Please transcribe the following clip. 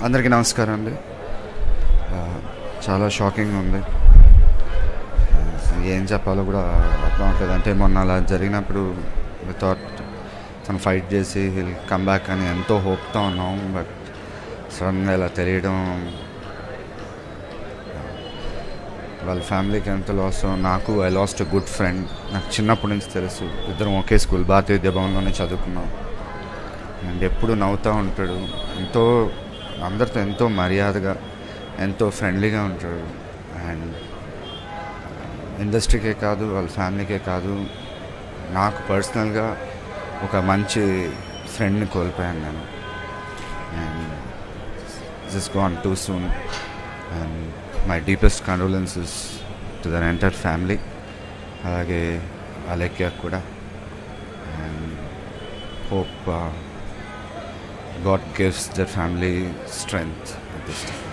అందరికీ నమస్కారం అండి ఆ, చాలా షాకింగ్ ఉంది అసలు ఏం చెప్పాలో కూడా అర్థం అవట్లేదు అంటే మొన్న అలా జరిగినప్పుడు థాట్ తను ఫైట్ చేసి విల్ కమ్ బ్యాక్ అని ఎంతో హోప్తో ఉన్నాం బట్ సడన్గా ఇలా తెలియడం వాళ్ళ ఫ్యామిలీకి ఎంత లాస్ నాకు I lost a good friend నాకు చిన్నప్పటి నుంచి తెలుసు ఇద్దరం ఒకే స్కూల్ భారతీయ విద్యా భవన్లోనే చదువుకున్నాం అండ్ ఎప్పుడు నవ్వుతూ ఉంటాడు ఎంతో అందరితో ఎంతో మర్యాదగా ఎంతో ఫ్రెండ్లీగా ఉంటాడు అండ్ ఇండస్ట్రీకే కాదు వాళ్ళ ఫ్యామిలీకే కాదు నాకు పర్సనల్గా ఒక మంచి ఫ్రెండ్ని కోల్పోయాను నేను and this gone too soon and my deepest condolences to their entire family అలాగే అలెక్య కూడా and hope uh, God gives their family strength at this time.